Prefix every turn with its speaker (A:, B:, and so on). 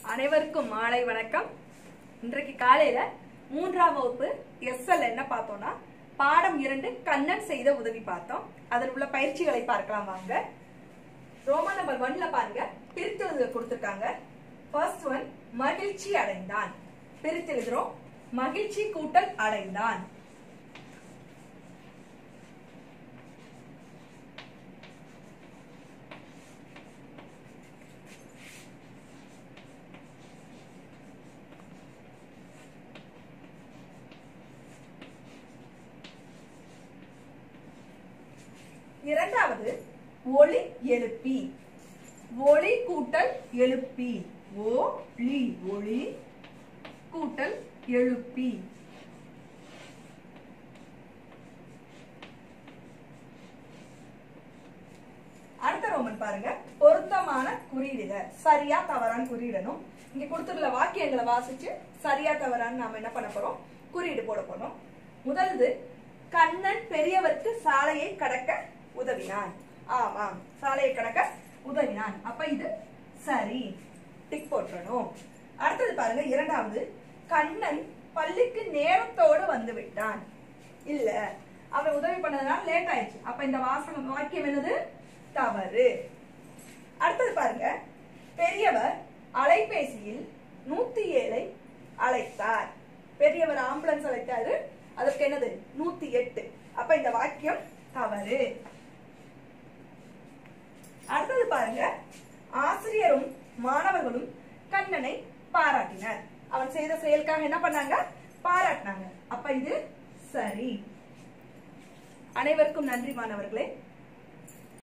A: அனைவருக்கும் மாலை வணக்கம் இன்றைக்கு காலையில மூன்றாம் வகுப்பு எஸ்எல் என்ன பார்த்தோம்னா பாடம் இரண்டு கண்ணன் செய்த உதவி பார்த்தோம் அதில் உள்ள பயிற்சிகளை பார்க்கலாம் வாங்க ரோமா நம்பர் ஒன்ல பாருங்க பிரித்து எழுத கொடுத்திருக்காங்க ஃபர்ஸ்ட் ஒன் மகிழ்ச்சி அடைந்தான் பிரித்து எழுதுறோம் மகிழ்ச்சி கூட்டல் அடைந்தான் இரண்டாவது ஒளி எழுப்பி ஒளி கூட்டல் எழுப்பி ஓ லி ஒளி கூட்டல் எழுப்பி அடுத்த ரோமன் பாருங்க பொருத்தமான குறியிடுக சரியா தவறான்னு குறியிடணும் இங்க கொடுத்துள்ள வாக்கியங்களை வாசிச்சு சரியா தவறான்னு நாம என்ன பண்ண போறோம் குறியீடு போட போறோம் முதல்து கண்ணன் பெரியவருக்கு சாலையை கடக்க உதவினான் ஆமாம் சாலையை கடக்க உதவினான் அப்ப இது சரி டிக் போட்டுறணும் அடுத்தது பாருங்க இரண்டாவது கண்ணன் பள்ளிக்கு நேரத்தோடு வந்து விட்டான் இல்ல அவன் உதவி பண்ணதுனால லேட் ஆயிடுச்சு அப்ப இந்த வாசகம் வாக்கியம் என்னது தவறு அடுத்தது பாருங்க பெரியவர் அலைபேசியில் நூத்தி ஏழை அழைத்தார் பெரியவர் ஆம்புலன்ஸ் அழைத்தாரு அதற்கு என்னது நூத்தி எட்டு அப்ப இந்த வாக்கியம் தவறு அடுத்தது பாருங்க ஆசிரியரும் மாணவர்களும் கண்ணனை பாராட்டினர் அவன் செய்த செயலுக்காக என்ன பண்ணாங்க பாராட்டினாங்க அப்ப இது சரி அனைவருக்கும் நன்றி மாணவர்களே